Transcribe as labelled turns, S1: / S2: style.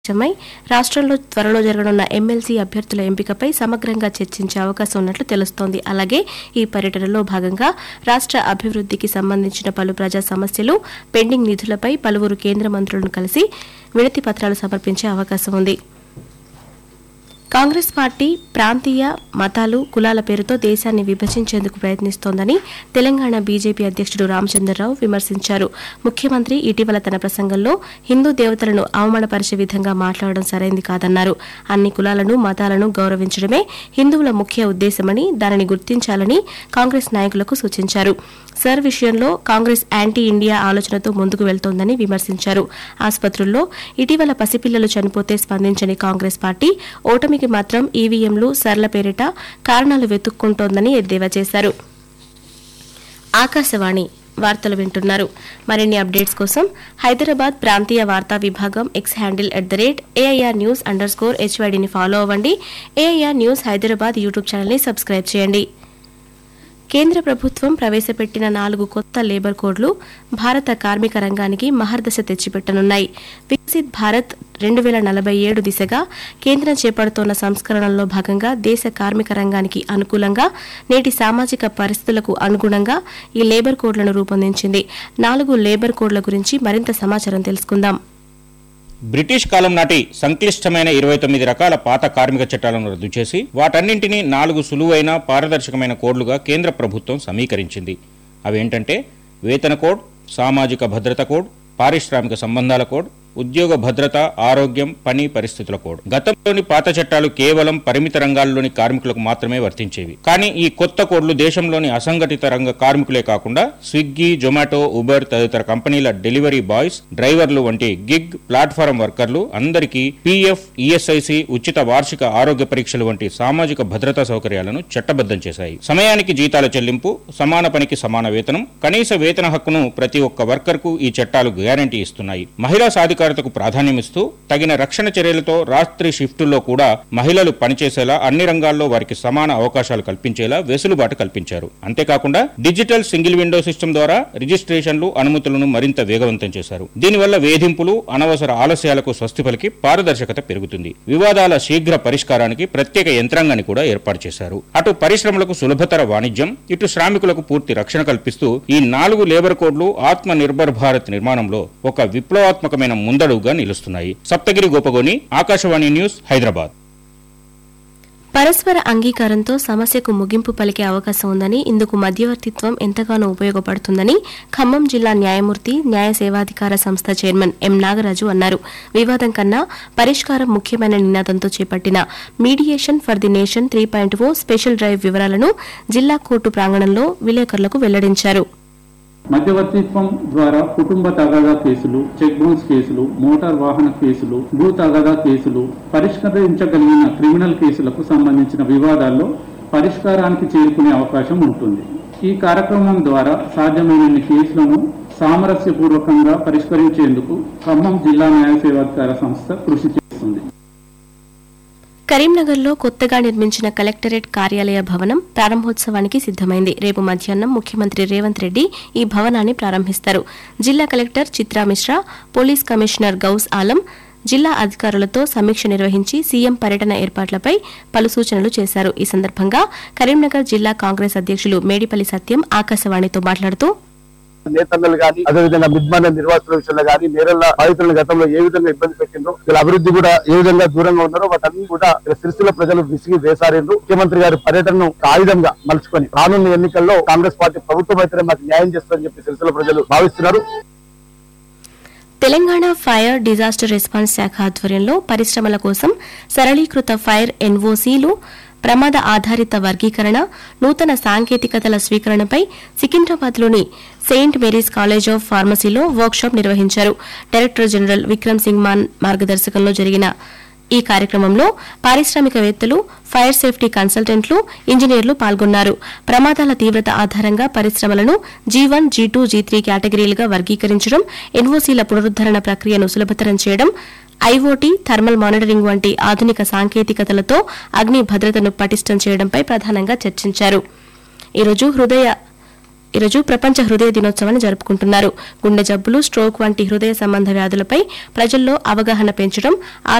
S1: విషయమై రాష్ట్రంలో త్వరలో జరగనున్న ఎమ్మెల్సీ అభ్యర్థుల ఎంపికపై సమగ్రంగా చర్చించే అవకాశం ఉన్నట్లు తెలుస్తోంది అలాగే ఈ పర్యటనలో భాగంగా రాష్ట్ర అభివృద్ధికి సంబంధించిన పలు ప్రజా సమస్యలు పెండింగ్ నిధులపై పలువురు కేంద్ర మంత్రులను కలిసి వినతి పత్రాలు సమర్పించే అవకాశం ఉంది కాంగ్రెస్ పార్టీ ప్రాంతీయ మతాలు కులాల పేరుతో దేశాన్ని విభజించేందుకు ప్రయత్నిస్తోందని తెలంగాణ బీజేపీ అధ్యక్షుడు రామచంద్రరావు విమర్శించారు ముఖ్యమంత్రి ఇటీవల తన ప్రసంగంలో హిందూ దేవతలను అవమానపరిచే విధంగా మాట్లాడడం సరైంది కాదన్నారు అన్ని కులాలను మతాలను గౌరవించడమే హిందువుల ముఖ్య ఉద్దేశమని దానిని గుర్తించాలని కాంగ్రెస్ నాయకులకు సూచించారు సర్ విషయంలో కాంగ్రెస్ యాంటీ ఇండియా ఆలోచనతో ముందుకు వెళ్తోందని విమర్శించారు ఆసుపత్రుల్లో ఇటీవల పసిపిల్లలు చనిపోతే స్పందించని కాంగ్రెస్ పార్టీ ఓటమికి మాత్రం ఈవీఎంలు సర్ల పేరిట కారణాలు వెతుక్కుంటోందని ఎద్దేవా చేశారు ఆకాశవాణి వార్తలు వింటున్నారు మరిన్ని అప్డేట్స్ కోసం హైదరాబాద్ ప్రాంతీయ వార్తా విభాగం X handle at the rate AIR news underscore హెచ్వైడిని ఫాలో అవ్వండి ఏఐఆర్ న్యూస్ హైదరాబాద్ యూట్యూబ్ ఛానల్ని సబ్స్క్రైబ్ చేయండి కేంద్ర ప్రభుత్వం ప్రవేశపెట్టిన నాలుగు కొత్త లేబర్ కోడ్లు భారత కార్మిక రంగానికి మహర్దశ తెచ్చిపెట్టనున్నాయి వికసిత్ భారత్ రెండు వేల నలభై ఏడు దిశగా కేంద్రం చేపడుతోన్న సంస్కరణల్లో భాగంగా దేశ కార్మిక రంగానికి అనుకూలంగా నేటి సామాజిక పరిస్థితులకు అనుగుణంగా ఈ లేబర్ కోడ్లను రూపొందించింది నాలుగు లేబర్ కోడ్ల గురించి మరింత సమాచారం తెలుసుకుందాం
S2: బ్రిటిష్ కాలం నాటి సంక్లిష్టమైన ఇరవై తొమ్మిది రకాల పాత కార్మిక చట్టాలను రద్దు చేసి వాటన్నింటినీ నాలుగు సులువైన పారదర్శకమైన కోడ్లుగా కేంద్ర ప్రభుత్వం సమీకరించింది అవేంటంటే వేతన కోడ్ సామాజిక భద్రత కోడ్ పారిశ్రామిక సంబంధాల కోడ్ ఉద్యోగ భద్రత ఆరోగ్యం పని పరిస్థితుల కోడ్ గతంలోని పాత చట్టాలు కేవలం పరిమిత రంగాల్లోని కార్మికులకు మాత్రమే వర్తించేవి కానీ ఈ కొత్త కోడ్లు దేశంలోని అసంఘటిత రంగ కార్మికులే కాకుండా స్విగ్గీ జొమాటో ఉబర్ తదితర కంపెనీల డెలివరీ బాయ్స్ డ్రైవర్లు వంటి గిగ్ ప్లాట్ఫారం వర్కర్లు అందరికీ పీఎఫ్ ఈఎస్ఐసి ఉచిత వార్షిక ఆరోగ్య పరీక్షలు వంటి సామాజిక భద్రతా సౌకర్యాలను చట్టబద్ధం చేశాయి సమయానికి జీతాల చెల్లింపు సమాన పనికి సమాన వేతనం కనీస వేతన హక్కును ప్రతి ఒక్క వర్కర్కు ఈ చట్టాలు గ్యారంటీ ఇస్తున్నాయి మహిళా సాధికారతకు ప్రాధాన్యమిస్తూ తగిన రక్షణ చర్యలతో రాత్రి షిఫ్టుల్లో కూడా మహిళలు పనిచేసేలా అన్ని రంగాల్లో వారికి సమాన అవకాశాలు కల్పించేలా వెసులుబాటు కల్పించారు అంతేకాకుండా డిజిటల్ సింగిల్ విండో సిస్టమ్ ద్వారా రిజిస్ట్రేషన్లు అనుమతులను మరింత వేగవంతం చేశారు దీనివల్ల వేధింపులు అనవసర ఆలస్యాలకు స్వస్తి పలికి పారదర్శకత పెరుగుతుంది వివాదాల శీఘ్ర పరిష్కారానికి ప్రత్యేక యంత్రాంగాన్ని కూడా ఏర్పాటు చేశారు అటు పరిశ్రమలకు సులభతర వాణిజ్యం ఇటు శ్రామికులకు పూర్తి రక్షణ కల్పిస్తూ ఈ నాలుగు లేబర్ కోడ్లు ఆత్మ నిర్భర్ భారత్ నిర్మాణంలో ఒక విప్లవాత్మకమైన ముందడుగుగా నిలుస్తున్నాయి సప్తగిరి గోపగోని ఆకాశవాణి న్యూస్ హైదరాబాద్
S1: పరస్పర అంగీకారంతో సమస్యకు ముగింపు పలికే అవకాశం ఉందని ఇందుకు మధ్యవర్తిత్వం ఎంతగానో ఉపయోగపడుతుందని ఖమ్మం జిల్లా న్యాయమూర్తి న్యాయ సేవాధికార సంస్థ చైర్మన్ ఎం నాగరాజు అన్నారు వివాదం కన్నా పరిష్కారం ముఖ్యమైన నినాదంతో చేపట్టిన mediation for the nation three point O special drive వివరాలను జిల్లా కోర్టు ప్రాంగణంలో విలేకరులకు వెల్లడించారు
S3: మధ్యవర్తిత్వం ద్వారా కుటుంబ తగాదా కేసులు చెక్ బౌన్స్ కేసులు మోటార్ వాహన కేసులు భూ తగాదా కేసులు పరిష్కరించగలిగిన క్రిమినల్ కేసులకు సంబంధించిన వివాదాల్లో పరిష్కారానికి చేరుకునే అవకాశం ఉంటుంది ఈ కార్యక్రమం ద్వారా సాధ్యమైనన్ని కేసులను సామరస్యపూర్వకంగా పరిష్కరించేందుకు ఖమ్మం జిల్లా న్యాయ సేవాధికార సంస్థ కృషి చేస్తుంది
S1: కరీంనగర్లో కొత్తగా నిర్మించిన కలెక్టరేట్ కార్యాలయ భవనం ప్రారంభోత్సవానికి సిద్దమైంది రేపు మధ్యాహ్నం ముఖ్యమంత్రి రేవంత్ రెడ్డి ఈ భవనాన్ని ప్రారంభిస్తారు జిల్లా collector Chitra Mishra police commissioner Ghouse Alam జిల్లా అధికారులతో సమీక్ష నిర్వహించి సీఎం పర్యటన ఏర్పాట్లపై పలు సూచనలు చేశారు ఈ సందర్భంగా కరీంనగర్ జిల్లా కాంగ్రెస్ అధ్యక్షులు మేడిపల్లి సత్యం ఆకాశవాణితో మాట్లాడుతూ
S4: నేతన్నలు గాని అదేవిధంగా మిద్మాన నిర్వాసుల విషయంలో గాని నేరల బాధితులను గతంలో ఏ విధంగా ఇబ్బంది పెట్టిందో వీళ్ళ అభివృద్ధి కూడా ఏ విధంగా దూరంగా ఉన్నారో వాటన్ని కూడా ఇలా సిరిసిల్ల ప్రజలు విసిగి వేసారిండ్రు ముఖ్యమంత్రి గారి పర్యటనను ఒక ఆయుధంగా మలుచుకొని రానున్న ఎన్నికల్లో కాంగ్రెస్ పార్టీ ప్రభుత్వం అయితేనే మాకు న్యాయం చేస్తుందని చెప్పి సిరిసిల్ల ప్రజలు భావిస్తున్నారు
S1: తెలంగాణ ఫైర్ డిజాస్టర్ రెస్పాన్స్ శాఖ ఆధ్వర్యంలో పరిశ్రమల కోసం సరళీకృత ఫైర్ ఎన్ఓసీలు ప్రమాద ఆధారిత వర్గీకరణ నూతన సాంకేతికతల స్వీకరణపై సికింద్రాబాద్లోని సెయింట్ మేరీస్ కాలేజ్ ఆఫ్ ఫార్మసీలో వర్క్షాప్ నిర్వహించారు డైరెక్టర్ జనరల్ విక్రమ్ సింగ్ మాన్ మార్గదర్శకంలో జరిగిన ఈ కార్యక్రమంలో పారిశ్రామికవేత్తలు ఫైర్ సేఫ్టీ కన్సల్టెంట్లు ఇంజనీర్లు పాల్గొన్నారు ప్రమాదాల తీవ్రత ఆధారంగా పరిశ్రమలను G one G two G three కేటగిరీలుగా వర్గీకరించడం ఎన్ఓసీల పునరుద్దరణ ప్రక్రియను సులభతరం చేయడం ఐఓటీ థర్మల్ మానిటరింగ్ వంటి ఆధునిక సాంకేతికతలతో అగ్ని భద్రతను పటిష్టం చేయడంపై ప్రధానంగా చర్చించారు ఈరోజు హృదయ ఈరోజు ప్రపంచ హృదయ దినోత్సవాన్ని జరుపుకుంటున్నారు గుండె జబ్బులు స్ట్రోక్ వంటి హృదయ సంబంధ వ్యాధులపై ప్రజల్లో అవగాహన పెంచడం